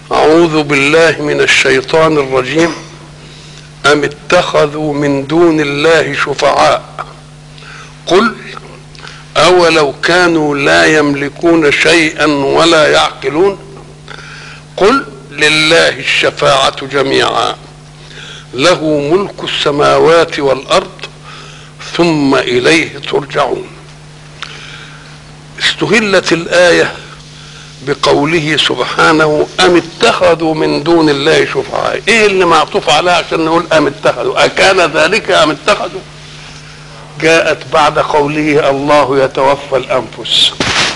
أعوذ بالله من الشيطان الرجيم أم اتخذوا من دون الله شفعاء قل أولو كانوا لا يملكون شيئا ولا يعقلون قل لله الشفاعة جميعا له ملك السماوات والأرض ثم إليه ترجعون استهلت الآية بقوله سبحانه أم اتخذوا من دون الله شفعاء إيه اللي معطوف عليها عشان نقول أم اتخذوا أكان ذلك أم اتخذوا جاءت بعد قوله الله يتوفى الأنفس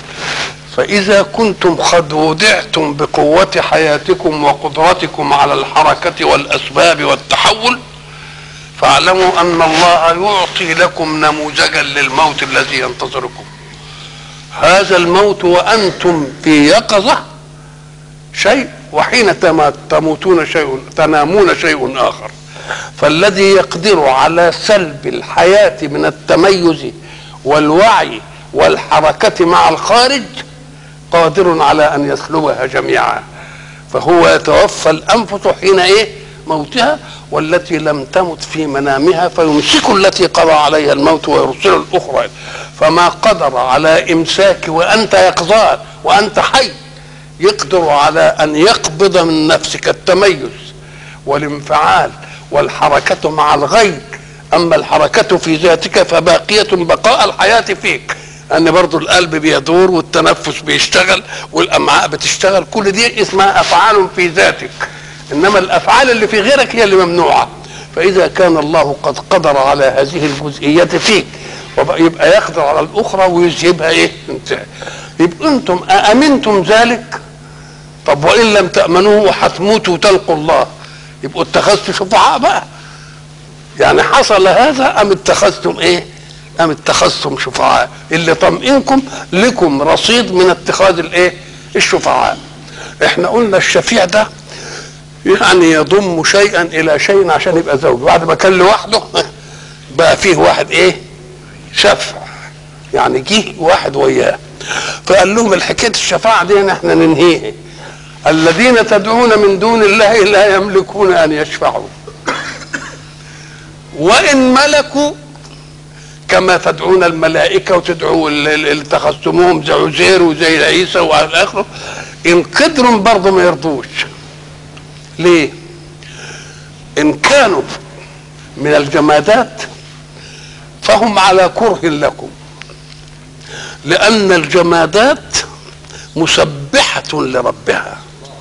فإذا كنتم قد ودعتم بقوة حياتكم وقدرتكم على الحركة والأسباب والتحول فاعلموا أن الله يعطي لكم نموذجا للموت الذي ينتظركم هذا الموت وأنتم في يقظة شيء وحين تموتون شيء تنامون شيء آخر فالذي يقدر على سلب الحياة من التميز والوعي والحركة مع الخارج قادر على أن يسلبها جميعا فهو يتوفى الأنفس حين إيه موتها والتي لم تمت في منامها فيمسك التي قضى عليها الموت ويرسل الأخرى فما قدر على إمساك وأنت يقظان وأنت حي يقدر على أن يقبض من نفسك التميز والانفعال والحركة مع الغير أما الحركة في ذاتك فباقية بقاء الحياة فيك أن برضو القلب بيدور والتنفس بيشتغل والأمعاء بتشتغل كل دي اسمها أفعال في ذاتك إنما الأفعال اللي في غيرك هي اللي ممنوعة فإذا كان الله قد قدر على هذه الجزئيات فيك يبقى يقدر على الأخرى ويذهبها إيه انت يبقى أنتم أأمنتم ذلك طب وإن لم تأمنوه وهتموتوا وتلقوا الله يبقوا اتخذتوا شفعاء بقى يعني حصل هذا أم اتخذتم إيه أم اتخذتم شفعاء اللي طمئنكم لكم رصيد من اتخاذ الإيه الشفعاء احنا قلنا الشفيع ده يعني يضم شيئا الى شيء عشان يبقى زوج بعد ما كان لوحده بقى فيه واحد ايه شفع يعني جه واحد وياه فقال لهم الحكايه الشفاعه دي احنا ننهيها الذين تدعون من دون الله لا يملكون ان يشفعوا وان ملكوا كما تدعون الملائكة وتدعوا اللي اتخذتموهم زي عزير وزي عيسى وإلى آخره إن قدروا برضه ما يرضوش ليه؟ إن كانوا من الجمادات فهم على كره لكم لأن الجمادات مسبحة لربها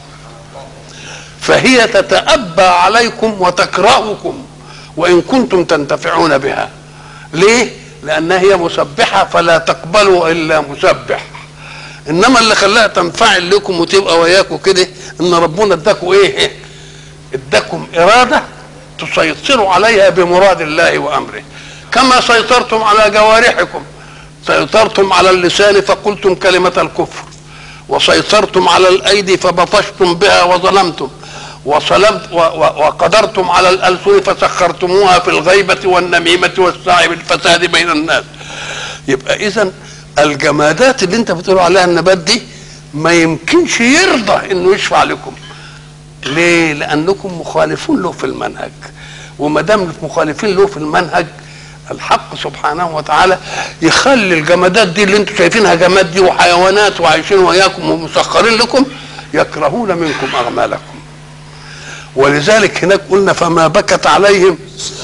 فهي تتأبى عليكم وتكرهكم وإن كنتم تنتفعون بها ليه؟ لأنها هي مسبحة فلا تقبلوا إلا مسبح إنما اللي خلاها تنفعل لكم وتبقى وياكم كده إن ربنا اداكم إيه؟ اداكم إرادة تسيطروا عليها بمراد الله وأمره كما سيطرتم على جوارحكم سيطرتم على اللسان فقلتم كلمة الكفر وسيطرتم على الأيدي فبطشتم بها وظلمتم وصلمت وقدرتم على الألسن فسخرتموها في الغيبة والنميمة والسعي بالفساد بين الناس يبقى إذا الجمادات اللي انت بتقول عليها النبات دي ما يمكنش يرضى انه يشفع لكم ليه لانكم مخالفون له في المنهج وما دام مخالفين له في المنهج الحق سبحانه وتعالى يخلي الجمادات دي اللي انتم شايفينها جماد دي وحيوانات وعايشين وياكم ومسخرين لكم يكرهون منكم اعمالكم ولذلك هناك قلنا فما بكت عليهم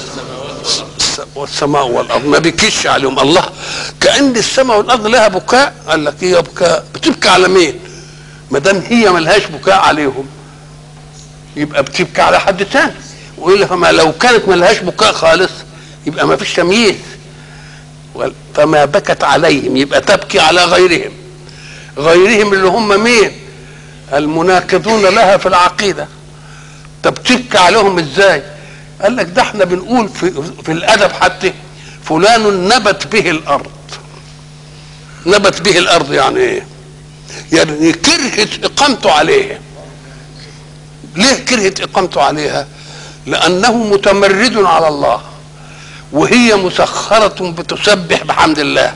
والسماء والارض ما بكيش عليهم الله كان السماء والارض لها بكاء قال لك هي بكاء بتبكي على مين ما دام هي ملهاش بكاء عليهم يبقى بتبكي على حد تاني وإلا فما لو كانت ملهاش بكاء خالص يبقى ما فيش تمييز فما بكت عليهم يبقى تبكي على غيرهم غيرهم اللي هم مين المناقضون لها في العقيده طب تبكي عليهم ازاي قال لك ده احنا بنقول في, في الادب حتى فلان نبت به الارض نبت به الارض يعني ايه يعني كرهت اقامته عليها ليه كرهت اقامته عليها لانه متمرد على الله وهي مسخرة بتسبح بحمد الله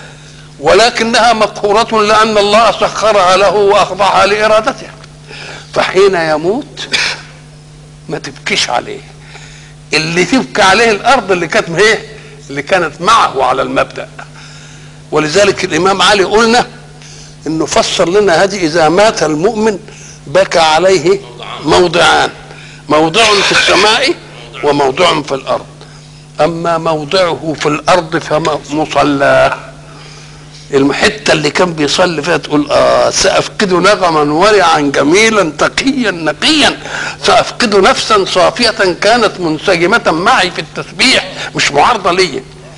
ولكنها مقهورة لأن الله سخرها له وأخضعها لإرادته فحين يموت ما تبكيش عليه اللي تبكي عليه الارض اللي كانت ايه اللي كانت معه على المبدا ولذلك الامام علي قلنا انه فسر لنا هذه اذا مات المؤمن بكى عليه موضعان موضع في السماء وموضع في الارض اما موضعه في الارض فمصلاه الحته اللي كان بيصلي فيها تقول اه سافقد نغما ورعا جميلا تقيا نقيا سافقد نفسا صافيه كانت منسجمه معي في التسبيح مش معارضه ليا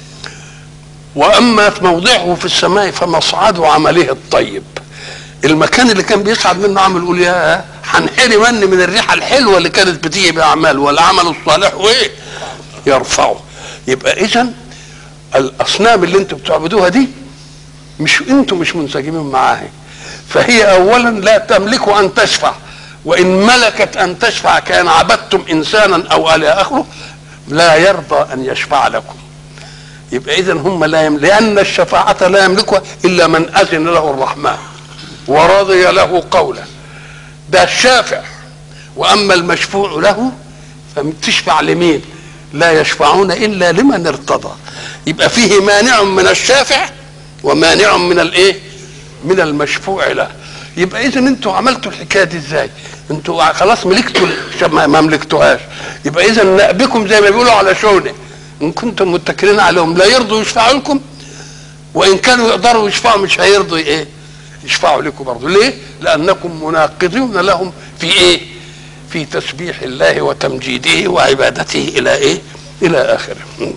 واما موضعه في السماء فمصعد عمله الطيب المكان اللي كان بيصعد منه عمل يقول يا هنحرم مني من الريحه الحلوه اللي كانت بتيجي باعمال والعمل الصالح وايه يرفعه يبقى اذا الاصنام اللي انتم بتعبدوها دي مش انتم مش منسجمين معاها فهي اولا لا تملك ان تشفع وان ملكت ان تشفع كان عبدتم انسانا او الى اخره لا يرضى ان يشفع لكم يبقى اذا هم لا يملك لان الشفاعه لا يملكها الا من اذن له الرحمن ورضي له قولا ده الشافع واما المشفوع له فتشفع لمين لا يشفعون الا لمن ارتضى يبقى فيه مانع من الشافع ومانع من الايه من المشفوع له يبقى اذا انتوا عملتوا الحكايه دي ازاي انتوا خلاص ملكتوا ما ملكتوهاش يبقى اذا نأبكم زي ما بيقولوا على شونه ان كنتم متكلين عليهم لا يرضوا يشفعوا لكم وان كانوا يقدروا يشفعوا مش هيرضوا ايه يشفعوا لكم برضه ليه لانكم مناقضون لهم في ايه في تسبيح الله وتمجيده وعبادته الى ايه الى اخره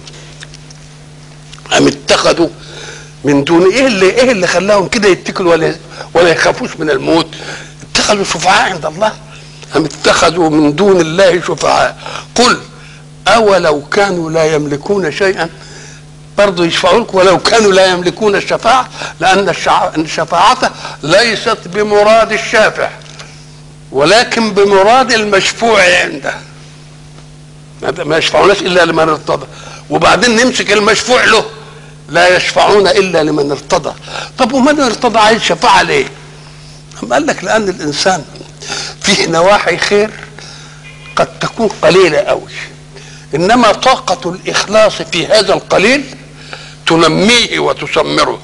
ام اتخذوا من دون ايه اللي ايه اللي خلاهم كده يتكلوا ولا ولا يخافوش من الموت اتخذوا شفعاء عند الله ام اتخذوا من دون الله شفعاء قل اولو كانوا لا يملكون شيئا برضه يشفعوا لكم ولو كانوا لا يملكون الشفاعة لأن الشفاعة ليست بمراد الشافع ولكن بمراد المشفوع عنده ما يشفعوناش إلا لمن ارتضى وبعدين نمسك المشفوع له لا يشفعون إلا لمن ارتضى طب ومن ارتضى عايز شفاعة ليه أم قال لك لأن الإنسان فيه نواحي خير قد تكون قليلة أوي إنما طاقة الإخلاص في هذا القليل تنميه وتسمره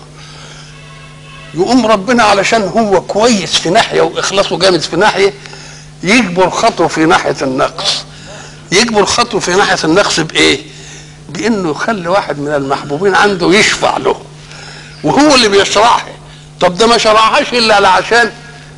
يقوم ربنا علشان هو كويس في ناحيه واخلاصه جامد في ناحيه يجبر خطوه في ناحيه النقص يجبر خطوه في ناحيه النقص بايه بانه يخلي واحد من المحبوبين عنده يشفع له وهو اللي بيشرعها طب ده ما شرعهاش الا عشان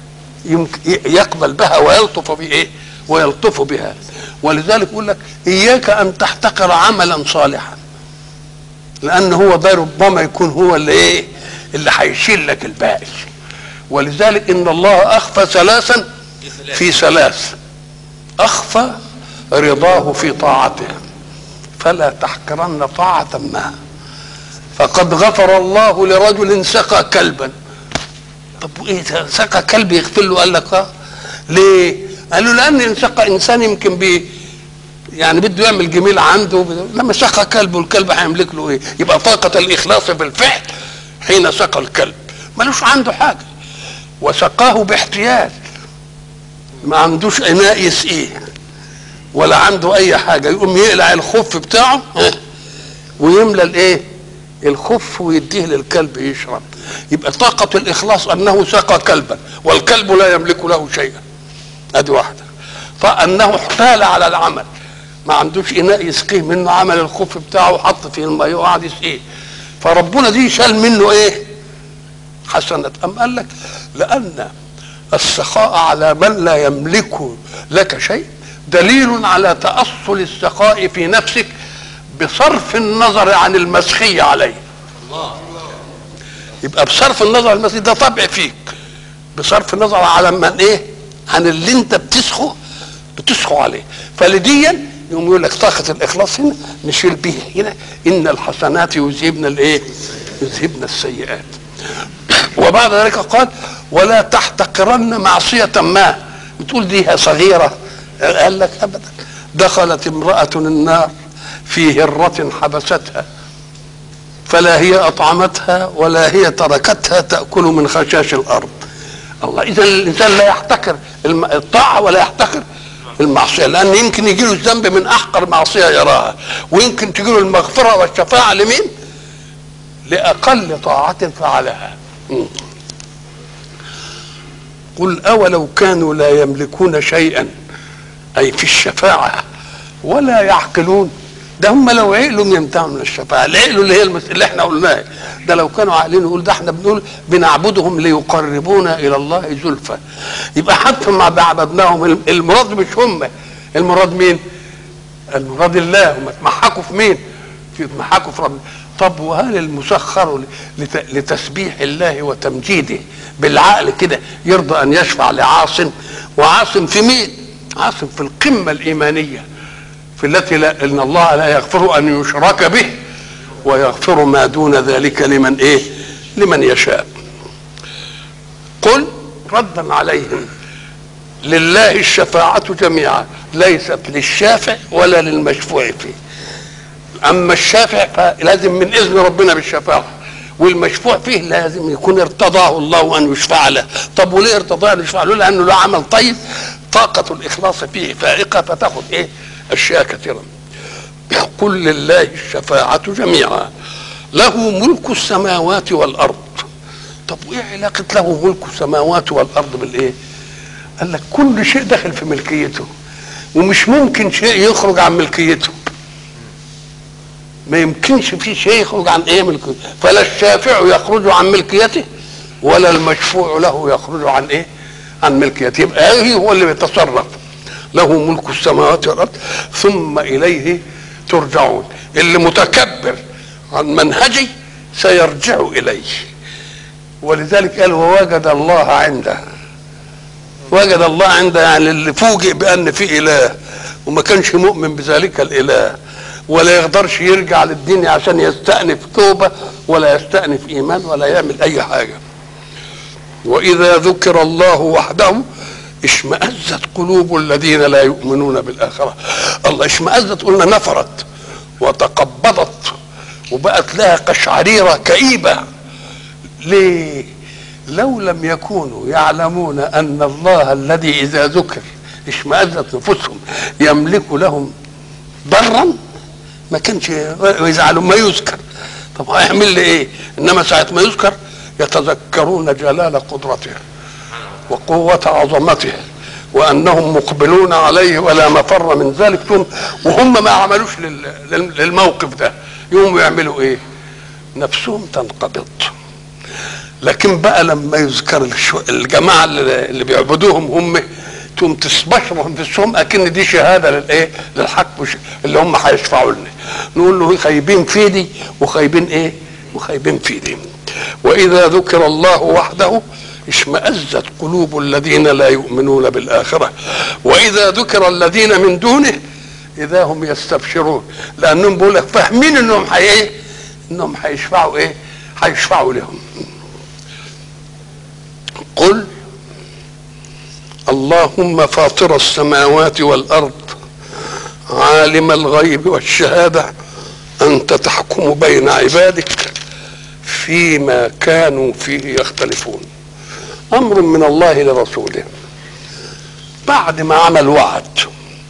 يقبل بها ويلطف بايه ويلطف بها ولذلك يقول لك اياك ان تحتقر عملا صالحا لان هو ده ربما يكون هو اللي ايه اللي هيشيل لك الباقي ولذلك ان الله اخفى ثلاثا في ثلاث اخفى رضاه في طاعته فلا تحقرن طاعة ما فقد غفر الله لرجل سقى كلبا طب ايه سقى كلب يغفر له قال لك اه ليه؟ قال له لان ان سقى انسان يمكن بيه يعني بده يعمل جميل عنده لما سقى كلب والكلب هيملك له ايه؟ يبقى طاقة الإخلاص في الفعل حين سقى الكلب ملوش عنده حاجة وسقاه باحتياج ما عندوش إناء يسقيه ولا عنده أي حاجة يقوم يقلع الخف بتاعه ويملى الإيه؟ الخف ويديه للكلب يشرب يبقى طاقة الإخلاص أنه سقى كلبا والكلب لا يملك له شيئا أدي واحدة فأنه احتال على العمل ما عندوش اناء يسقيه منه عمل الخف بتاعه وحط فيه الميه وقعد يسقيه فربنا دي شال منه ايه حسنة أم قال لك لأن السخاء على من لا يملك لك شيء دليل على تأصل السخاء في نفسك بصرف النظر عن المسخية عليه الله يبقى بصرف النظر عن المسخية ده طبع فيك بصرف النظر على من ايه عن اللي انت بتسخو بتسخو عليه فلديا يقوم يقول لك طاقة الإخلاص هنا نشيل به هنا إن الحسنات يذهبن الإيه؟ يذهبن السيئات. وبعد ذلك قال ولا تحتقرن معصية ما بتقول دي صغيرة قال لك أبدا دخلت امرأة النار في هرة حبستها فلا هي أطعمتها ولا هي تركتها تأكل من خشاش الأرض الله اذا الانسان لا يحتقر الم- الطاعه ولا يحتقر المعصيه لان يمكن يجي له الذنب من احقر معصيه يراها ويمكن تجي له المغفره والشفاعه لمين؟ لاقل طاعه فعلها مم. قل اولو كانوا لا يملكون شيئا اي في الشفاعه ولا يعقلون ده هم لو عقلوا يمتعوا من الشفاعه العقل اللي هي المس... اللي احنا قلناه ده لو كانوا عاقلين يقول ده احنا بنقول بنعبدهم ليقربونا الى الله زلفى يبقى حتى ما عبدناهم المراد مش هم المراد مين المراد الله هم اتمحكوا في مين في اتمحكوا في رب طب وهل المسخر لت... لتسبيح الله وتمجيده بالعقل كده يرضى ان يشفع لعاصم وعاصم في مين عاصم في القمه الايمانيه في التي لا ان الله لا يغفر ان يشرك به ويغفر ما دون ذلك لمن ايه لمن يشاء قل ردا عليهم لله الشفاعة جميعا ليست للشافع ولا للمشفوع فيه أما الشافع فلازم من إذن ربنا بالشفاعة والمشفوع فيه لازم يكون ارتضاه الله أن يشفع له طب وليه ارتضاه أن يشفع له لأنه له عمل طيب طاقة الإخلاص فيه فائقة فتاخد إيه أشياء كثيرة قل لله الشفاعة جميعا له ملك السماوات والأرض طب وإيه علاقة له ملك السماوات والأرض بالإيه قال لك كل شيء داخل في ملكيته ومش ممكن شيء يخرج عن ملكيته ما يمكنش في شيء يخرج عن ايه ملكيته فلا الشافع يخرج عن ملكيته ولا المشفوع له يخرج عن ايه عن ملكيته يبقى ايه هو اللي بيتصرف له ملك السماوات والارض ثم اليه ترجعون اللي متكبر عن منهجي سيرجع اليه ولذلك قال ووجد الله عنده وجد الله عنده يعني اللي فوجئ بان في اله وما كانش مؤمن بذلك الاله ولا يقدرش يرجع للدين عشان يستأنف توبة ولا يستأنف إيمان ولا يعمل أي حاجة وإذا ذكر الله وحده اشمأزت قلوب الذين لا يؤمنون بالآخرة الله اشمأزت قلنا نفرت وتقبضت وبقت لها قشعريرة كئيبة ليه لو لم يكونوا يعلمون أن الله الذي إذا ذكر اشمأزت نفوسهم يملك لهم ضرا ما كانش يزعلوا ما يذكر طب هيعمل لي ايه انما ساعه ما يذكر يتذكرون جلال قدرته وقوة عظمته وأنهم مقبلون عليه ولا مفر من ذلك ثم وهم ما عملوش لل- لل- للموقف ده يقوموا يعملوا إيه؟ نفسهم تنقبض لكن بقى لما يذكر الشو- الجماعة اللي اللي بيعبدوهم هم تقوم تستبشرهم في السهم اكن دي شهاده للايه؟ للحق مش- اللي هم هيشفعوا لنا. نقول له خايبين في دي وخايبين ايه؟ وخايبين في دي. واذا ذكر الله وحده اشمأزت قلوب الذين لا يؤمنون بالآخرة وإذا ذكر الذين من دونه إذا هم يستبشرون لأنهم بيقول لك فاهمين إنهم حي إيه؟ إنهم هيشفعوا إيه؟ هيشفعوا لهم قل اللهم فاطر السماوات والارض عالم الغيب والشهاده انت تحكم بين عبادك فيما كانوا فيه يختلفون امر من الله لرسوله بعد ما عمل وعد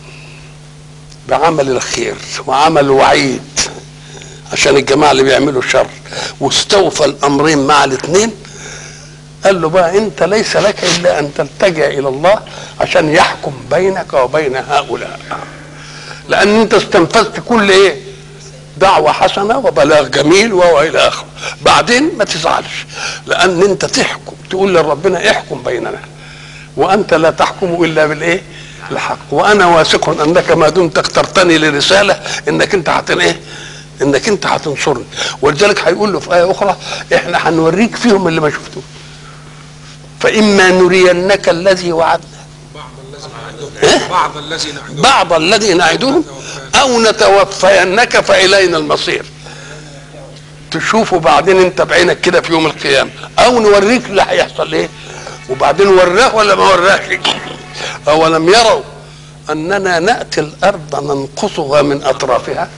بعمل الخير وعمل وعيد عشان الجماعه اللي بيعملوا شر واستوفى الامرين مع الاثنين قال له بقى انت ليس لك الا ان تلتجئ الى الله عشان يحكم بينك وبين هؤلاء لان انت استنفذت كل ايه دعوة حسنة وبلاغ جميل والى اخره بعدين ما تزعلش لان انت تحكم تقول لربنا احكم بيننا وانت لا تحكم الا بالايه الحق وانا واثق انك ما دمت اخترتني لرسالة انك انت هتن ايه انك انت هتنصرني ولذلك هيقول له في ايه اخرى احنا هنوريك فيهم اللي ما شفتوه فإما نرينك الذي وعدنا بعض الذي نعدهم بعض الذي نعدهم أو نتوفينك فإلينا المصير تشوفه بعدين انت بعينك كده في يوم القيامة أو نوريك اللي هيحصل ايه وبعدين وراه ولا ما وراهش أولم يروا أننا نأتي الأرض ننقصها من أطرافها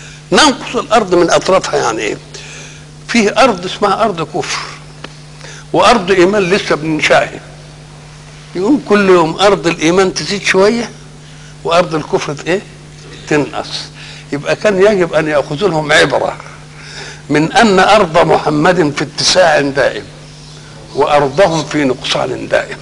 ننقص الأرض من أطرافها يعني إيه فيه أرض اسمها أرض كفر وارض ايمان لسه بننشأها يقوم كل يوم ارض الايمان تزيد شويه وارض الكفر ايه تنقص يبقى كان يجب ان ياخذوا لهم عبره من ان ارض محمد في اتساع دائم وارضهم في نقصان دائم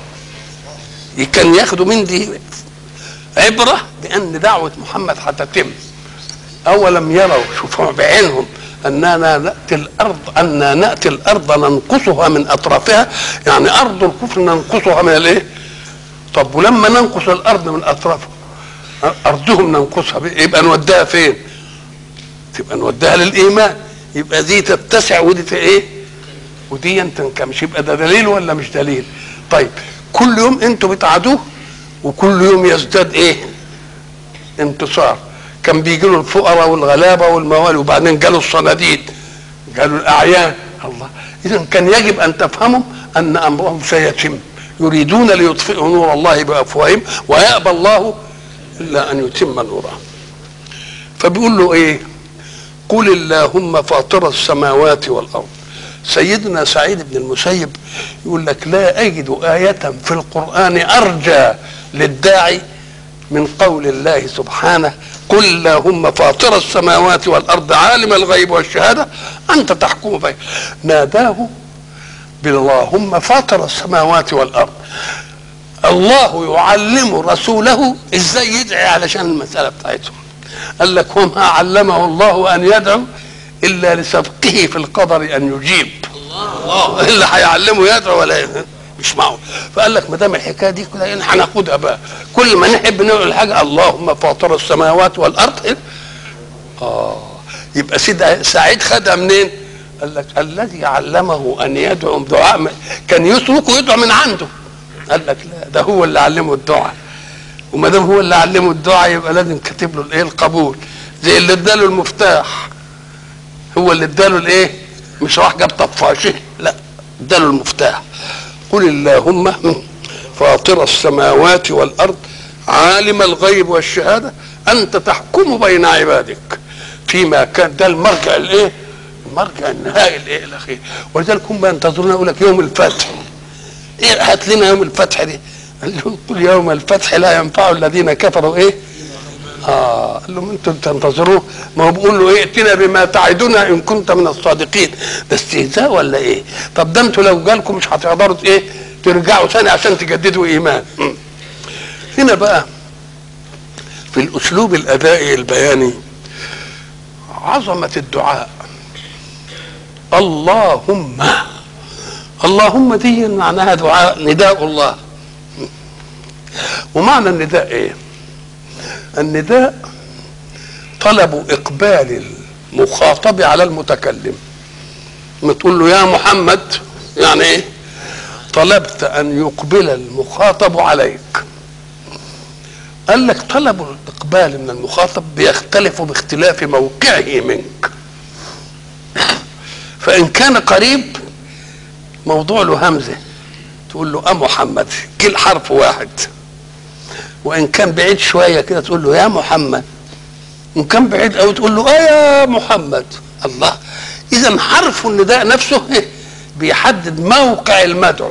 كان ياخدوا من دي عبره بان دعوه محمد هتتم اولم يروا شوفوا بعينهم اننا ناتي الارض ان ناتي الارض ننقصها من اطرافها يعني ارض الكفر ننقصها من الايه؟ طب ولما ننقص الارض من اطرافها ارضهم ننقصها يبقى نوديها فين؟ تبقى نوديها للايمان يبقى دي تتسع ودي ايه؟ ودي تنكمش يبقى ده دليل ولا مش دليل؟ طيب كل يوم انتوا بتعادوه وكل يوم يزداد ايه؟ انتصار كان بيجي له الفقراء والغلابه والموالي وبعدين جاله الصناديد جاله الاعيان الله اذا كان يجب ان تفهموا ان امرهم سيتم يريدون ليطفئوا نور الله بافواههم ويأبى الله الا ان يتم نوره فبيقول له ايه قل اللهم فاطر السماوات والارض سيدنا سعيد بن المسيب يقول لك لا اجد ايه في القران ارجى للداعي من قول الله سبحانه قل اللهم فاطر السماوات والارض عالم الغيب والشهاده انت تحكم بين ناداه باللهم فاطر السماوات والارض الله يعلم رسوله ازاي يدعي علشان المساله بتاعتهم قال لك وما علمه الله ان يدعو الا لسبقه في القدر ان يجيب الله اللي هيعلمه يدعو ولا مش معقول فقال لك ما دام الحكايه دي كده هناخدها بقى كل ما نحب نقول حاجه اللهم فاطر السماوات والارض اه يبقى سيد سعيد خدها منين؟ قال لك الذي علمه ان يدعو دعاء كان يترك ويدعو من عنده قال لك لا ده هو اللي علمه الدعاء وما دام هو اللي علمه الدعاء يبقى لازم كاتب له الايه القبول زي اللي اداله المفتاح هو اللي اداله الايه مش راح جاب طفاشه لا اداله المفتاح قل اللهم فاطر السماوات والارض عالم الغيب والشهاده انت تحكم بين عبادك فيما كان ده المرجع الايه؟ المرجع النهائي الايه الاخير ولذلك هم ينتظرون يقول لك يوم الفتح ايه هات لنا يوم الفتح دي قال له قل يوم الفتح لا ينفع الذين كفروا ايه؟ اه قال لهم انتم تنتظروه ما هو بيقول له ائتنا بما تعدنا ان كنت من الصادقين ده استهزاء ولا ايه؟ طب ده انتوا لو جالكم مش هتقدروا ايه؟ ترجعوا ثاني عشان تجددوا ايمان. هنا بقى في الاسلوب الادائي البياني عظمه الدعاء اللهم اللهم دي معناها دعاء نداء الله ومعنى النداء ايه؟ النداء طلب اقبال المخاطب على المتكلم ما تقول له يا محمد يعني ايه طلبت ان يقبل المخاطب عليك قال لك طلب الاقبال من المخاطب بيختلف باختلاف موقعه منك فان كان قريب موضوع له همزه تقول له ا محمد كل حرف واحد وان كان بعيد شويه كده تقول له يا محمد وان كان بعيد قوي تقول له اه يا محمد الله اذا حرف النداء نفسه بيحدد موقع المدعو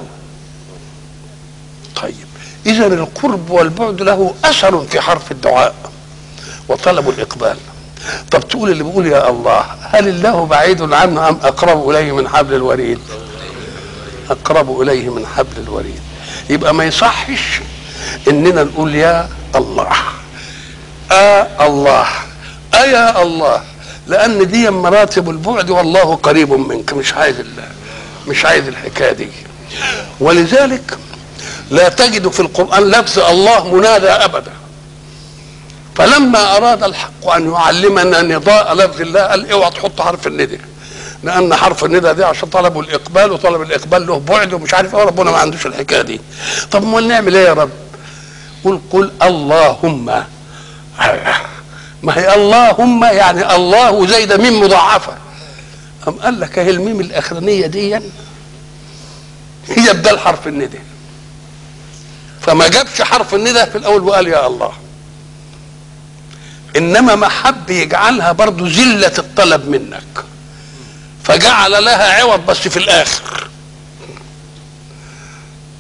طيب اذا القرب والبعد له اثر في حرف الدعاء وطلب الاقبال طب تقول اللي بيقول يا الله هل الله بعيد عنه ام اقرب اليه من حبل الوريد اقرب اليه من حبل الوريد يبقى ما يصحش اننا نقول يا الله آه الله آه يا الله لان دي مراتب البعد والله قريب منك مش عايز الله مش عايز الحكايه دي ولذلك لا تجد في القران لفظ الله منادى ابدا فلما اراد الحق ان يعلمنا نداء لفظ الله قال اوعى تحط حرف الندى لان حرف الندى دي عشان طلبوا الاقبال وطلب الاقبال له بعد ومش عارف ايه ربنا ما عندوش الحكايه دي طب امال نعمل ايه يا رب قل قل اللهم ما هي اللهم يعني الله زي ده ميم مضاعفه أم قال لك اهي الميم الاخرانيه دي هي بدل حرف الندى فما جابش حرف الندى في الاول وقال يا الله انما ما حب يجعلها برضو زله الطلب منك فجعل لها عوض بس في الاخر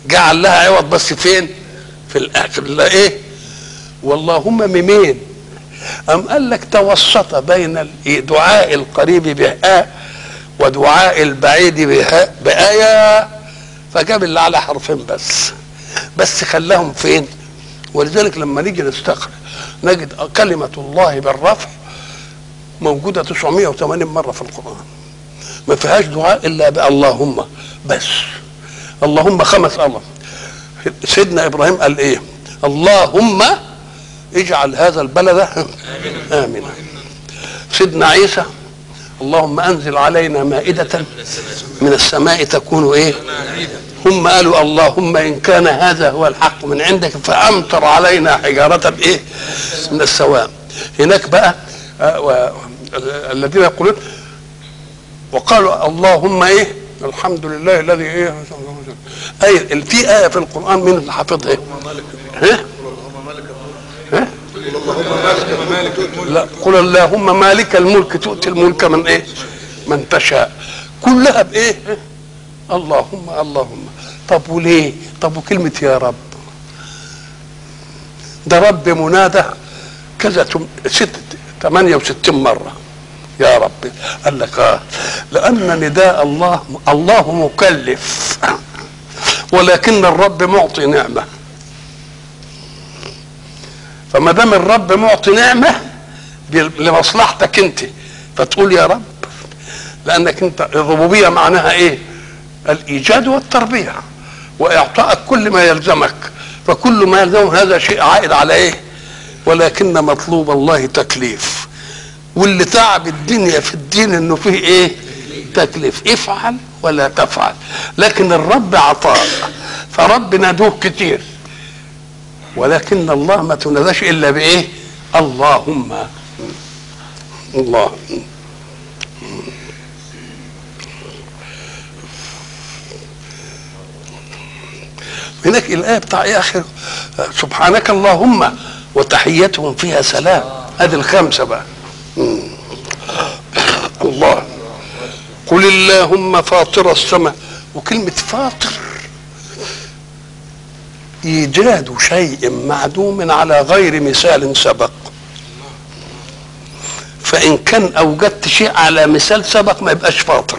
جعل لها عوض بس فين في الاخر لا ايه واللهم ميمين أم قال لك توسط بين ال- دعاء القريب بهاء ودعاء البعيد بهاء بآية فجاب اللي على حرفين بس بس خلاهم فين ولذلك لما نيجي نستقرأ نجد كلمة الله بالرفع موجودة 980 مرة في القرآن ما فيهاش دعاء إلا باللهم بس اللهم خمس الله سيدنا إبراهيم قال إيه اللهم اجعل هذا البلد آمنا سيدنا عيسى اللهم انزل علينا مائدة من السماء تكون ايه هم قالوا اللهم ان كان هذا هو الحق من عندك فامطر علينا حجارة ايه من السواء هناك بقى آه، و- الذين يقولون وقالوا اللهم ايه الحمد لله الذي ايه اي في ايه في القران مين اللي حافظها ها ها لا قل اللهم مالك الملك تؤتي الملك من ايه من تشاء كلها بايه اللهم اللهم طب وليه طب وكلمة يا رب ده رب منادى كذا تم- ست 68 مرة يا رب قال لك آه لأن نداء الله الله مكلف ولكن الرب معطي نعمه فما دام الرب معطي نعمه بي- لمصلحتك انت فتقول يا رب لانك انت الربوبيه معناها ايه؟ الايجاد والتربيه واعطائك كل ما يلزمك فكل ما يلزم هذا شيء عائد على ايه؟ ولكن مطلوب الله تكليف واللي تعب الدنيا في الدين انه فيه ايه؟ تكليف افعل ولا تفعل لكن الرب عطاء فرب نادوه كتير ولكن الله ما تناداش الا بايه اللهم الله هناك الايه بتاع ايه اخر سبحانك اللهم وتحيتهم فيها سلام ادي الخمسه بقى مم. الله قل اللهم فاطر السماء وكلمه فاطر ايجاد شيء معدوم على غير مثال سبق فان كان اوجدت شيء على مثال سبق ما يبقاش فاطر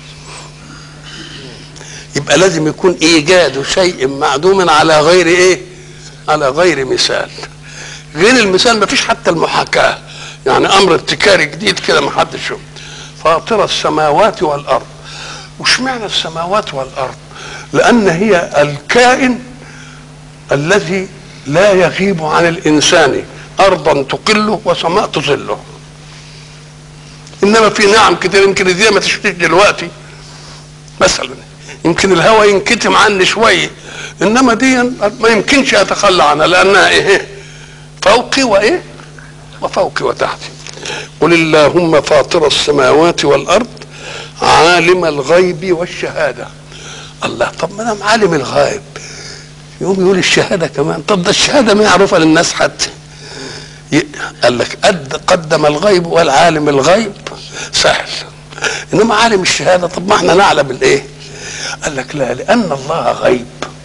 يبقى لازم يكون ايجاد شيء معدوم على غير ايه على غير مثال غير المثال ما فيش حتى المحاكاه يعني امر ابتكاري جديد كده ما حدش شوف فاطر السماوات والارض وش معنى السماوات والارض لان هي الكائن الذي لا يغيب عن الانسان ارضا تقله وسماء تظله انما في نعم كتير يمكن دي ما تشتيش دلوقتي مثلا يمكن الهواء ينكتم عني شويه انما دي ما يمكنش اتخلى عنها لانها ايه فوقي وايه وفوقي وتحتي قل اللهم فاطر السماوات والارض عالم الغيب والشهاده الله طب ما دام عالم الغيب يقوم يقول الشهاده كمان طب ده الشهاده معروفه للناس حتى ي- قال لك قد قدم الغيب والعالم الغيب سهل انما عالم الشهاده طب ما احنا نعلم الايه قال لك لا لان الله غيب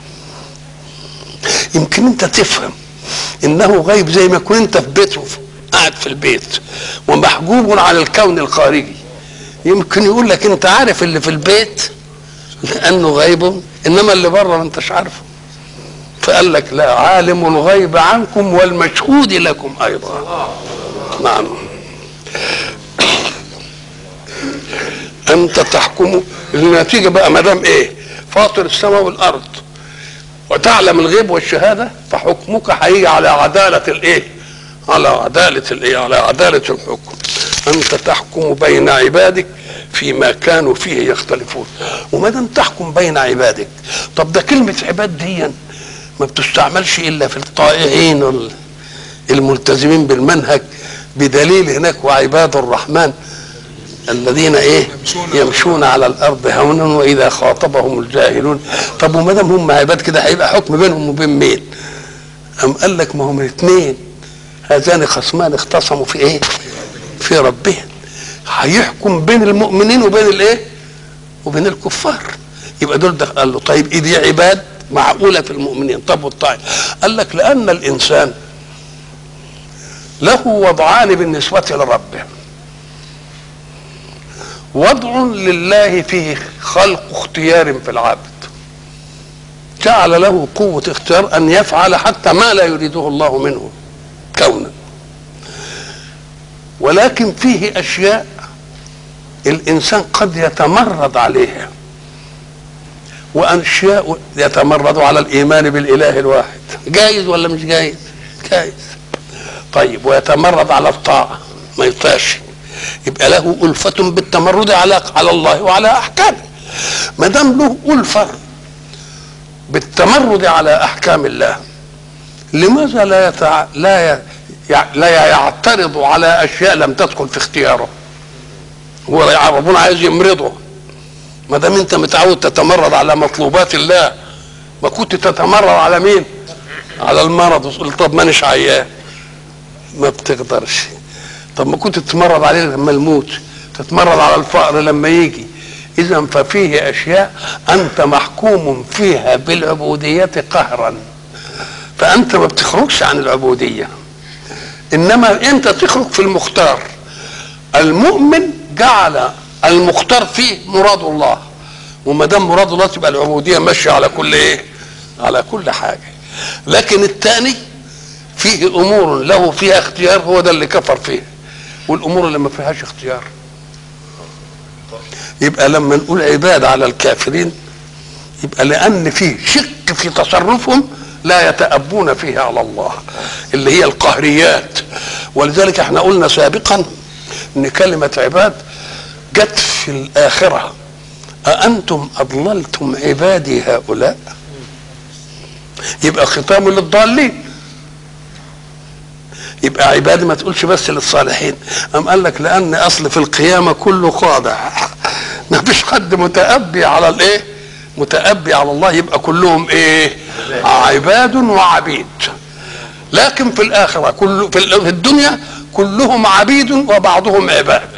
يمكن انت تفهم انه غيب زي ما كنت انت في بيته قاعد في البيت ومحجوب عن الكون الخارجي يمكن يقول لك انت عارف اللي في البيت لانه غيب انما اللي بره ما انتش عارفه فقال لك لا عالم الغيب عنكم والمشهود لكم ايضا نعم انت تحكم النتيجه بقى ما دام ايه فاطر السماء والارض وتعلم الغيب والشهاده فحكمك هيجي على عداله الايه على عداله الايه على عداله الحكم انت تحكم بين عبادك فيما كانوا فيه يختلفون وما دام تحكم بين عبادك طب ده كلمه عباد دي ما بتستعملش الا في الطائعين وال- الملتزمين بالمنهج بدليل هناك وعباد الرحمن الذين ايه يمشون على الارض هونا واذا خاطبهم الجاهلون طب وما دام هم عباد كده هيبقى حكم بينهم وبين مين ام قال لك ما هم الاثنين هذان خصمان اختصموا في ايه في ربهم هيحكم بين المؤمنين وبين الايه وبين الكفار يبقى دول ده قال له طيب ايه دي عباد معقولة في المؤمنين طب والطائع قال لك لأن الإنسان له وضعان بالنسبة لربه وضع لله فيه خلق اختيار في العبد جعل له قوة اختيار أن يفعل حتى ما لا يريده الله منه كونا ولكن فيه أشياء الإنسان قد يتمرد عليها وأشياء يتمرد على الإيمان بالإله الواحد جايز ولا مش جايز جايز طيب ويتمرد على الطاعة ما يطاش يبقى له ألفة بالتمرد على على الله وعلى أحكامه ما دام له ألفة بالتمرد على أحكام الله لماذا لا يتع... لا ي... لا يعترض على أشياء لم تدخل في اختياره هو ربنا عايز يمرضه ما دام انت متعود تتمرد على مطلوبات الله ما كنت تتمرد على مين على المرض وتقول طب مانيش عيان ما بتقدرش طب ما كنت تتمرد عليه لما الموت تتمرد على الفقر لما يجي اذا ففيه اشياء انت محكوم فيها بالعبوديه قهرا فانت ما بتخرجش عن العبوديه انما انت تخرج في المختار المؤمن جعل المختار فيه مراد الله وما دام مراد الله تبقى العبوديه ماشيه على كل ايه على كل حاجه لكن الثاني فيه امور له فيها اختيار هو ده اللي كفر فيه والامور اللي ما فيهاش اختيار يبقى لما نقول عباد على الكافرين يبقى لان فيه شك في تصرفهم لا يتأبون فيه على الله اللي هي القهريات ولذلك احنا قلنا سابقا ان كلمة عباد جت في الآخرة أأنتم أضللتم عبادي هؤلاء يبقى ختام للضالين يبقى عبادي ما تقولش بس للصالحين أم قال لك لأن أصل في القيامة كله خاضع ما فيش حد متأبي على الإيه متأبي على الله يبقى كلهم إيه عباد وعبيد لكن في الآخرة كل في الدنيا كلهم عبيد وبعضهم عباد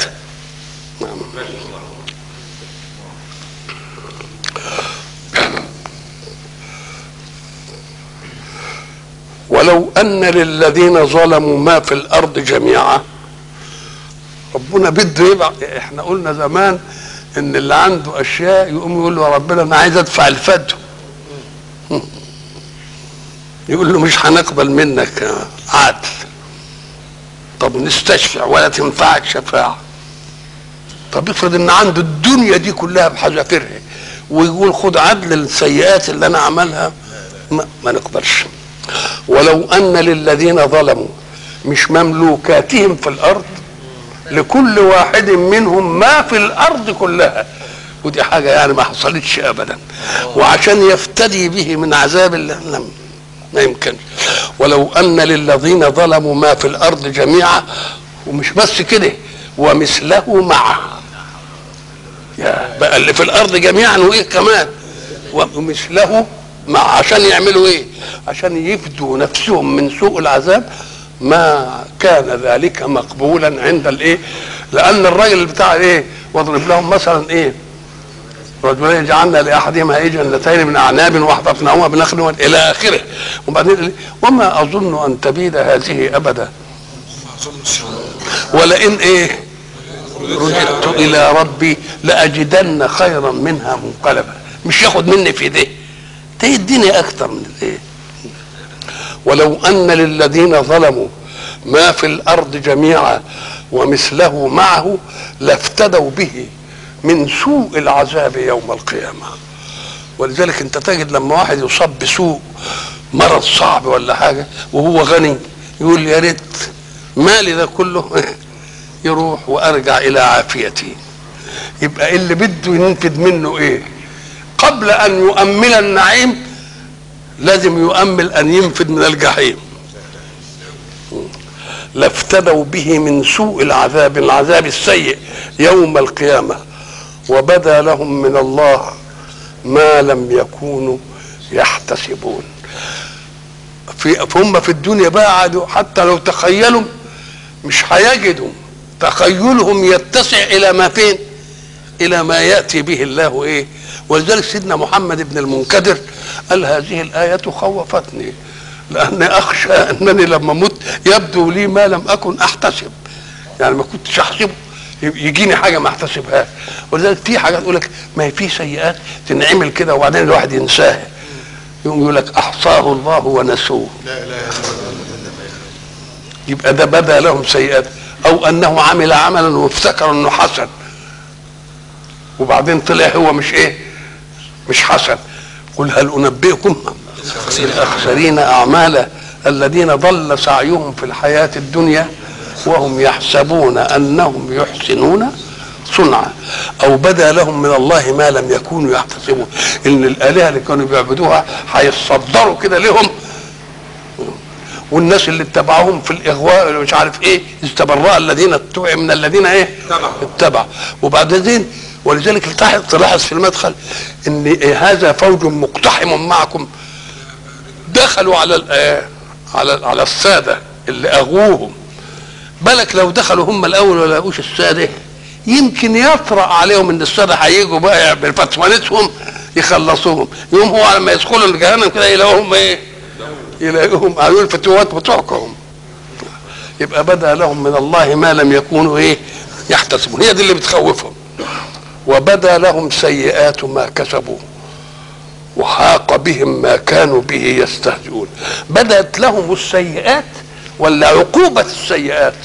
ولو ان للذين ظلموا ما في الارض جميعا ربنا بده يبقى احنا قلنا زمان ان اللي عنده اشياء يقوم يقول له يا ربنا انا عايز ادفع الفدو يقول له مش هنقبل منك عدل طب نستشفع ولا تنفعك شفاعه طب افرض ان عنده الدنيا دي كلها بحذافيرها ويقول خد عدل السيئات اللي انا عملها ما, ما نقبلش ولو ان للذين ظلموا مش مملوكاتهم في الارض لكل واحد منهم ما في الارض كلها ودي حاجه يعني ما حصلتش ابدا وعشان يفتدي به من عذاب الله لم ما يمكنش ولو ان للذين ظلموا ما في الارض جميعا ومش بس كده ومثله معه يا بقى اللي في الارض جميعا وايه كمان ومثله مع عشان يعملوا ايه عشان يفدوا نفسهم من سوء العذاب ما كان ذلك مقبولا عند الايه لان الراجل بتاع ايه واضرب لهم مثلا ايه رجلين جعلنا لاحدهما ايه جنتين من اعناب وحفظناهما بنخل الى اخره وبعدين وما اظن ان تبيد هذه ابدا ولئن ايه رجعت الى ربي لاجدن خيرا منها منقلبا مش ياخد مني في ده ده يديني اكتر من الايه ولو ان للذين ظلموا ما في الارض جميعا ومثله معه لافتدوا به من سوء العذاب يوم القيامه ولذلك انت تجد لما واحد يصاب بسوء مرض صعب ولا حاجه وهو غني يقول يا ريت مالي ده كله يروح وارجع الى عافيتي يبقى اللي بده ينفد منه ايه قبل ان يؤمل النعيم لازم يؤمل ان ينفد من الجحيم لافتدوا به من سوء العذاب العذاب السيء يوم القيامه وبدا لهم من الله ما لم يكونوا يحتسبون في هم في الدنيا بقى قعدوا حتى لو تخيلوا مش هيجدوا تخيلهم يتسع الى ما فين الى ما ياتي به الله ايه ولذلك سيدنا محمد بن المنكدر قال هذه الآية خوفتني لأني أخشى أنني لما مت يبدو لي ما لم أكن أحتسب يعني ما كنتش أحسبه يجيني حاجه ما احتسبهاش ولذلك في حاجات يقول لك ما هي في سيئات تنعمل كده وبعدين الواحد ينساها يقوم يقول لك احصاه الله ونسوه يبقى ده بدا لهم سيئات او انه عمل عملا وافتكر انه حسن وبعدين طلع هو مش ايه مش حسن قل هل انبئكم الاخسرين اعمالا الذين ضل سعيهم في الحياه الدنيا وهم يحسبون انهم يحسنون صنعا او بدا لهم من الله ما لم يكونوا يحتسبون ان الالهه اللي كانوا بيعبدوها هيتصدروا كده لهم والناس اللي اتبعوهم في الاغواء اللي مش عارف ايه استبرأ الذين اتبعوا من الذين ايه اتبعوا وبعدين ولذلك تلاحظ في المدخل ان هذا فوج مقتحم معكم دخلوا على على على الساده اللي اغووهم بالك لو دخلوا هم الاول ولا لقوش الساده يمكن يطرا عليهم ان الساده هيجوا بقى بفتوانتهم يخلصوهم يوم هو لما يدخلوا الجهنم كده يلاقوهم ايه؟ يلاقوهم قالوا الفتوات بتوعكم يبقى بدا لهم من الله ما لم يكونوا ايه؟ يحتسبون هي دي اللي بتخوفهم وبدا لهم سيئات ما كسبوا وحاق بهم ما كانوا به يستهزئون بدات لهم السيئات ولا عقوبة السيئات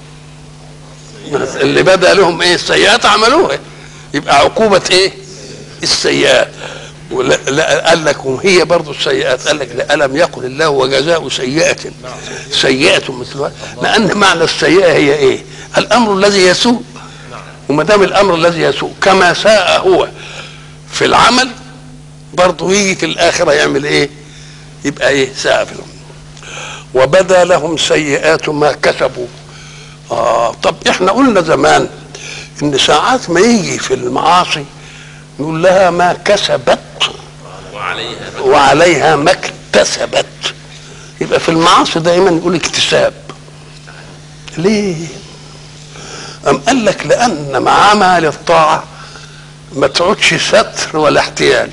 اللي بدأ لهم ايه السيئات عملوها يبقى عقوبة ايه السيئات لا قال لك هي برضه السيئات قال لك ألم يقل الله وجزاء سيئة سيئة مثلها لأن معنى السيئة هي إيه؟ الأمر الذي يسوء وما دام الأمر الذي يسوء كما ساء هو في العمل برضه يجي في الآخرة يعمل إيه؟ يبقى إيه؟ ساء في العمل وبدا لهم سيئات ما كسبوا آه طب احنا قلنا زمان ان ساعات ما يجي في المعاصي نقول لها ما كسبت وعليها وعليها ما اكتسبت يبقى في المعاصي دائما يقول اكتساب ليه أم قال لك لأن مع عمل الطاعة ما تعودش ستر ولا احتيال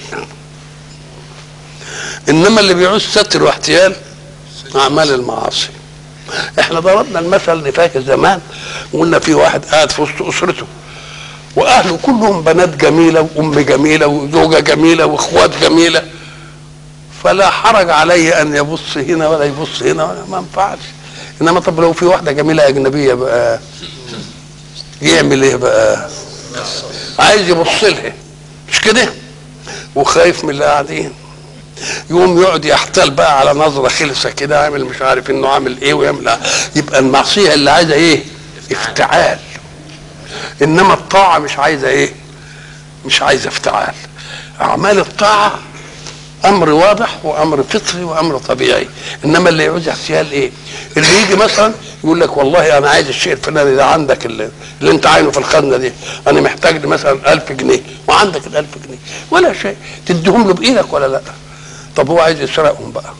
إنما اللي بيعوز ستر واحتيال اعمال المعاصي احنا ضربنا المثل اللي فاكر زمان قلنا في واحد قاعد في وسط اسرته واهله كلهم بنات جميله وام جميله وزوجه جميله واخوات جميله فلا حرج عليه ان يبص هنا ولا يبص هنا ولا ما ينفعش انما طب لو في واحده جميله اجنبيه بقى يعمل ايه بقى عايز يبص لها مش كده وخايف من اللي قاعدين يقوم يقعد يحتال بقى على نظرة خلسة كده عامل مش عارف انه عامل ايه ويعمل يبقى المعصية اللي عايزة ايه افتعال انما الطاعة مش عايزة ايه مش عايزة افتعال اعمال الطاعة امر واضح وامر فطري وامر طبيعي انما اللي يعوز احتيال ايه اللي يجي مثلا يقول لك والله انا عايز الشيء الفلاني ده عندك اللي, اللي انت عاينه في الخزنه دي انا محتاج لي مثلا 1000 جنيه وعندك ال 1000 جنيه ولا شيء تديهم له بايدك ولا لا طب هو عايز يسرقهم بقى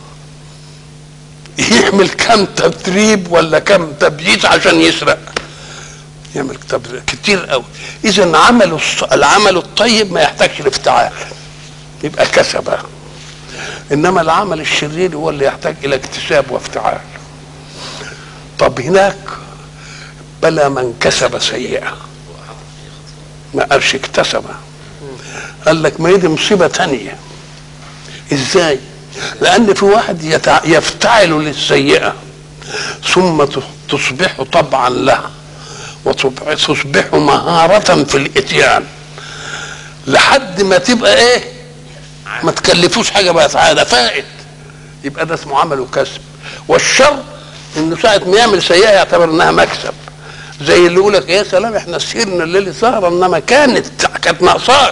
يعمل كم تدريب ولا كم تبييت عشان يسرق يعمل كتير قوي اذا عمل العمل الطيب ما يحتاجش لافتعال يبقى كسب انما العمل الشرير هو اللي يحتاج الى اكتساب وافتعال طب هناك بلى من كسب سيئه ما قالش اكتسب قال لك ما يدي مصيبه ثانيه ازاي لان في واحد يتع... يفتعل للسيئه ثم تصبح طبعا لها وتصبح مهارة في الاتيان لحد ما تبقى ايه ما تكلفوش حاجة بقت عادة فائت يبقى ده اسمه عمل وكسب والشر انه ساعة ما يعمل سيئة يعتبر انها مكسب زي اللي يقول لك يا سلام احنا سهرنا الليل سهرة انما كانت كانت ناقصاك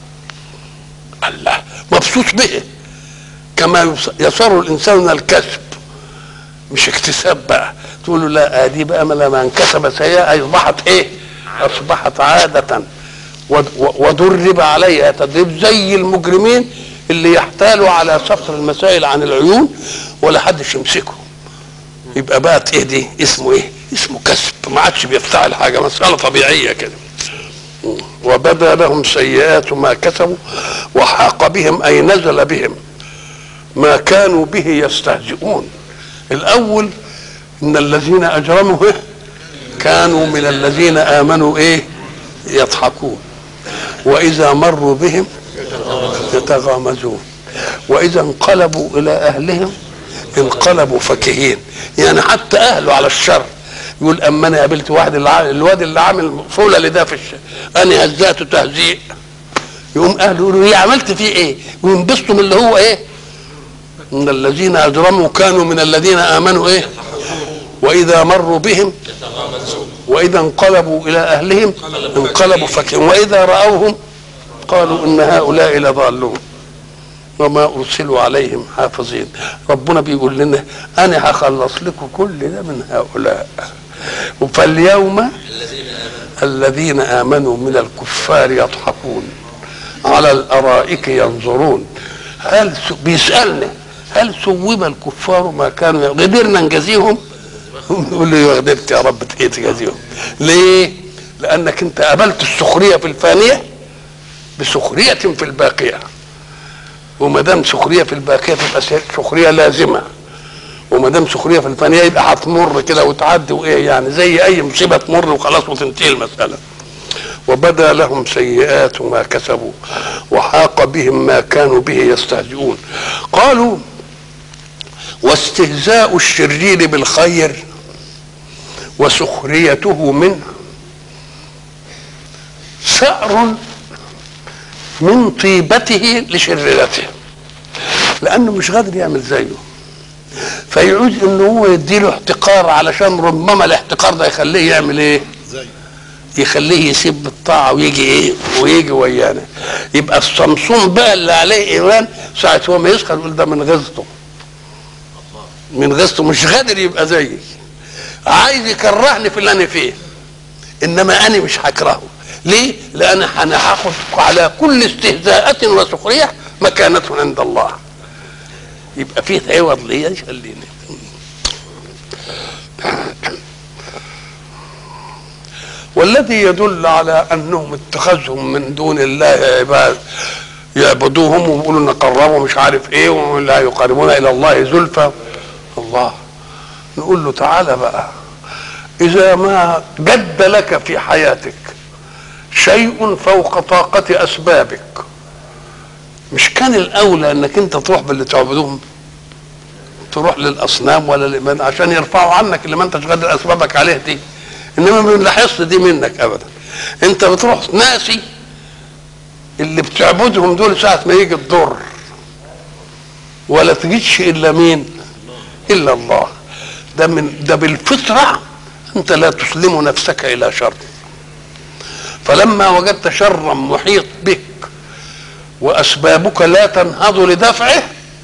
الله مبسوط به كما يسر الانسان من الكسب مش اكتساب بقى تقول له لا دي بقى لما انكسب سيئه اصبحت ايه؟ اصبحت عاده ودرب عليها تدريب زي المجرمين اللي يحتالوا على سطر المسائل عن العيون ولا حدش يمسكهم يبقى بقت ايه دي؟ اسمه ايه؟ اسمه كسب ما عادش بيفتعل حاجه مساله طبيعيه كده وبدا لهم سيئات ما كسبوا وحاق بهم اي نزل بهم ما كانوا به يستهزئون الاول ان الذين اجرموا إيه؟ كانوا من الذين امنوا ايه يضحكون واذا مروا بهم يتغامزون واذا انقلبوا الى اهلهم انقلبوا فكهين يعني حتى اهله على الشر يقول اما انا قابلت واحد اللي عامل الواد اللي عامل فوله لده في الشر انا هزأته تهزيء يقوم اهله يقولوا ايه عملت فيه ايه وينبسطوا من اللي هو ايه ان الذين اجرموا كانوا من الذين امنوا ايه واذا مروا بهم واذا انقلبوا الى اهلهم انقلبوا فكهين واذا راوهم قالوا ان هؤلاء لضالون وما ارسلوا عليهم حافظين ربنا بيقول لنا انا هخلص لكم كل ده من هؤلاء فاليوم الذين امنوا من الكفار يضحكون على الارائك ينظرون هل س- بيسالنا هل ثوب الكفار ما كانوا قدرنا نجازيهم نقول له يا قدرت يا رب ايه تجازيهم ليه لانك انت قابلت السخريه في الفانيه بسخريه في الباقيه وما دام سخريه في الباقيه تبقى سخريه لازمه وما دام سخريه في الفانيه يبقى هتمر كده وتعدي وايه يعني زي اي مصيبه تمر وخلاص وتنتهي المساله وبدا لهم سيئات ما كسبوا وحاق بهم ما كانوا به يستهزئون قالوا واستهزاء الشرير بالخير وسخريته منه سأر من طيبته لشريرته لانه مش قادر يعمل زيه فيعوز ان هو يديله احتقار علشان ربما الاحتقار ده يخليه يعمل ايه يخليه يسيب الطاعه ويجي ايه ويجي ويانا يبقى الصمصون بقى اللي عليه ايمان ساعه هو ما يسخر يقول ده من غزته من غزته مش قادر يبقى زيي عايز يكرهني في اللي انا فيه انما انا مش هكرهه ليه لان انا هاخد على كل استهزاءة وسخرية مكانة عند الله يبقى فيه عوض ليا يخليني والذي يدل على انهم اتخذهم من دون الله عباد يعبدوهم ويقولوا نقربوا مش عارف ايه ولا يقربون الى الله زلفى الله نقول له تعالى بقى اذا ما جد لك في حياتك شيء فوق طاقة اسبابك مش كان الاولى انك انت تروح باللي تعبدوهم تروح للاصنام ولا لمن عشان يرفعوا عنك اللي ما انتش قادر اسبابك عليه دي انما ما بنلاحظش دي منك ابدا انت بتروح ناسي اللي بتعبدهم دول ساعة ما يجي الضر ولا تجيش الا مين الا الله ده من ده بالفطرة انت لا تسلم نفسك الى شر فلما وجدت شرا محيط بك واسبابك لا تنهض لدفعه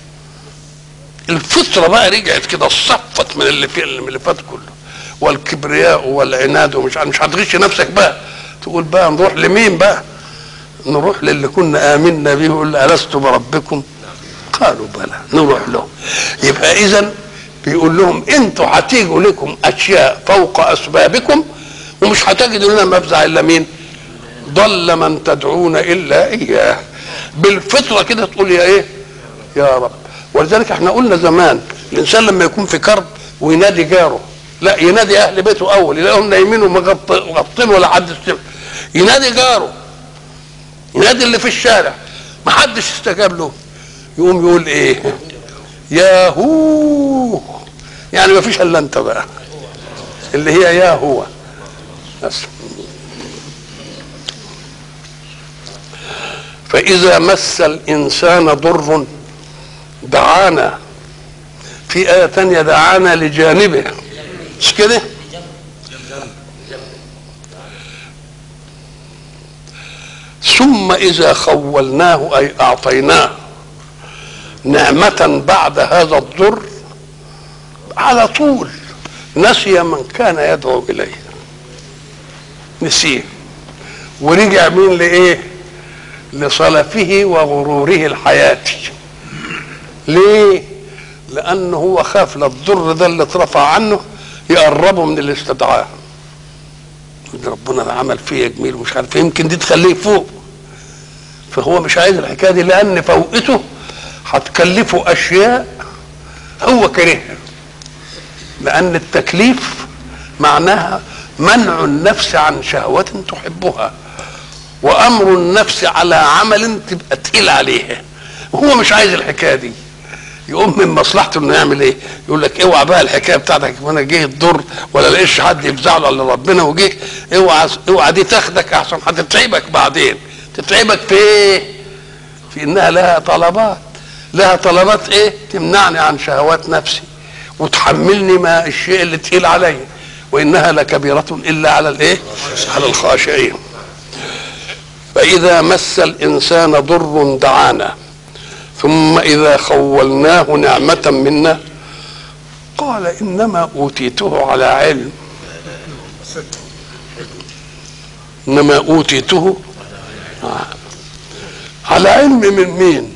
الفطره بقى رجعت كده صفت من اللي في من اللي فات كله والكبرياء والعناد ومش مش هتغش نفسك بقى تقول بقى نروح لمين بقى نروح للي كنا امنا به يقول الست بربكم قالوا بلى نروح له يبقى اذا بيقول لهم انتوا هتيجوا لكم اشياء فوق اسبابكم ومش هتجدوا لنا مفزع الا مين ضل من تدعون الا اياه بالفطره كده تقول يا ايه يا رب ولذلك احنا قلنا زمان الانسان لما يكون في كرب وينادي جاره لا ينادي اهل بيته اول يلاقيهم نايمين ومغطين ولا حد استمع ينادي جاره ينادي اللي في الشارع ما حدش استجاب له يقوم يقول ايه يا هو يعني ما فيش الا انت بقى اللي هي يا هو بس فإذا مس الإنسان ضر دعانا في آية تانية دعانا لجانبه مش كده؟ ثم إذا خولناه أي أعطيناه نعمة بعد هذا الضر على طول نسي من كان يدعو إليه نسيه ورجع مين لإيه؟ لصلفه وغروره الحياتي ليه لانه هو خاف للضر ده اللي اترفع عنه يقربه من الاستدعاء ربنا ده عمل فيا جميل ومش عارف يمكن دي تخليه فوق فهو مش عايز الحكايه دي لان فوقته هتكلفه اشياء هو كرهها لان التكليف معناها منع النفس عن شهوة تحبها وامر النفس على عمل تبقى تقيل عليها وهو مش عايز الحكايه دي يقوم من مصلحته انه يعمل ايه؟ يقول لك اوعى بقى الحكايه بتاعتك وانا جه الضر ولا لقيش حد يفزعله على ربنا وجيك اوعى اوعى دي تاخدك احسن هتتعبك بعدين تتعبك في ايه؟ في انها لها طلبات لها طلبات ايه؟ تمنعني عن شهوات نفسي وتحملني ما الشيء اللي تقيل عليا وانها لكبيره الا على الايه؟ على الخاشعين فاذا مس الانسان ضر دعانا ثم إذا خولناه نعمة منا قال إنما أوتيته على علم إنما أوتيته على علم من مين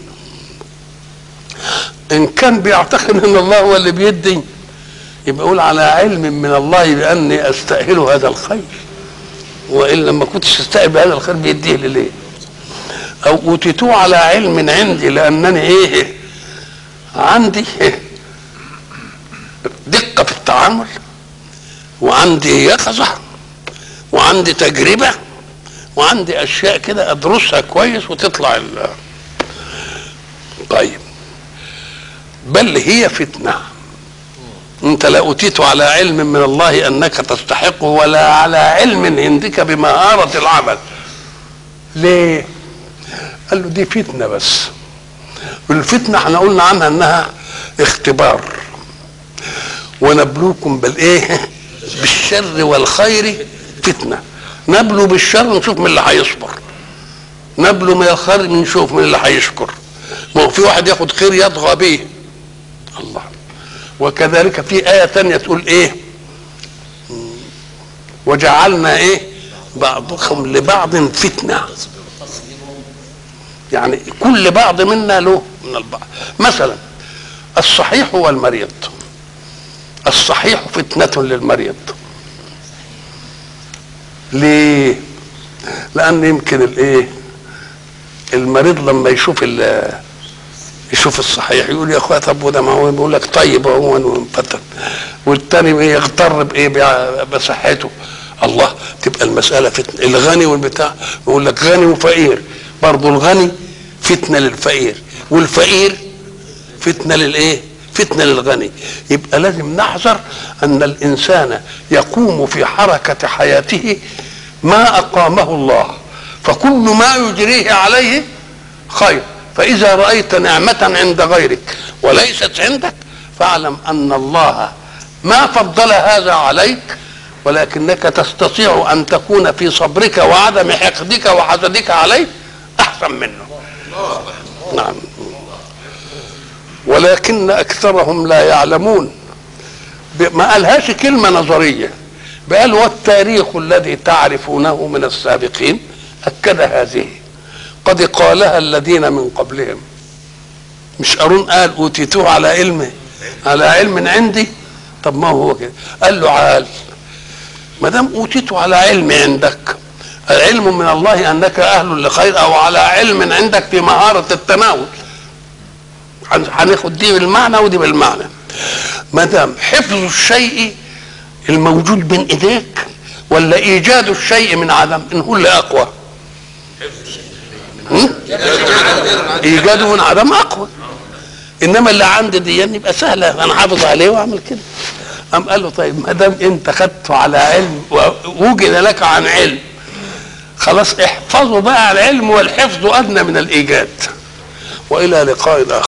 إن كان بيعتقد أن الله هو اللي بيدي يبقى يقول على علم من الله بأني أستأهل هذا الخير وإلا ما كنتش أستأهل هذا الخير بيديه ليه او اوتيتوه على علم عندي لانني ايه عندي دقه في التعامل وعندي يقظه وعندي تجربه وعندي اشياء كده ادرسها كويس وتطلع ال طيب بل هي فتنه انت لا اوتيت على علم من الله انك تستحقه ولا على علم عندك بمهاره العمل ليه قال له دي فتنه بس والفتنه احنا قلنا عنها انها اختبار ونبلوكم بالايه بالشر والخير فتنه نبلو بالشر نشوف من اللي هيصبر نبلو من الخير نشوف من اللي هيشكر ما هو في واحد ياخد خير يطغى به الله وكذلك في آية تانية تقول إيه وجعلنا إيه بعضكم لبعض فتنة يعني كل بعض منا له من البعض مثلا الصحيح والمريض الصحيح فتنة للمريض ليه لأن يمكن الإيه المريض لما يشوف يشوف الصحيح يقول يا اخويا طب وده ما هو بيقول لك طيب هو فتن والتاني يغتر بايه بصحته الله تبقى المساله فتنه الغني والبتاع يقول لك غني وفقير برضه الغني فتنه للفقير والفقير فتنه للايه؟ فتنه للغني يبقى لازم نحذر ان الانسان يقوم في حركه حياته ما اقامه الله فكل ما يجريه عليه خير فإذا رأيت نعمة عند غيرك وليست عندك فاعلم أن الله ما فضل هذا عليك ولكنك تستطيع أن تكون في صبرك وعدم حقدك وحسدك عليه أحسن منه نعم ولكن أكثرهم لا يعلمون ما قالهاش كلمة نظرية قال والتاريخ الذي تعرفونه من السابقين أكد هذه قد قالها الذين من قبلهم مش قارون قال اوتيتوه على علم على علم عندي طب ما هو كده قال له عال ما دام اوتيته على علم عندك علم من الله انك اهل لخير او على علم عندك في مهاره التناول هناخد دي بالمعنى ودي بالمعنى ما دام حفظ الشيء الموجود بين ايديك ولا ايجاد الشيء من عدم ان هو اللي اقوى ايجاده من عدم اقوى انما اللي عندي دي يبقى سهله انا حافظ عليه واعمل كده قام قال له طيب ما دام انت خدته على علم ووجد لك عن علم خلاص احفظوا بقى العلم والحفظ ادنى من الايجاد والى لقاء اخر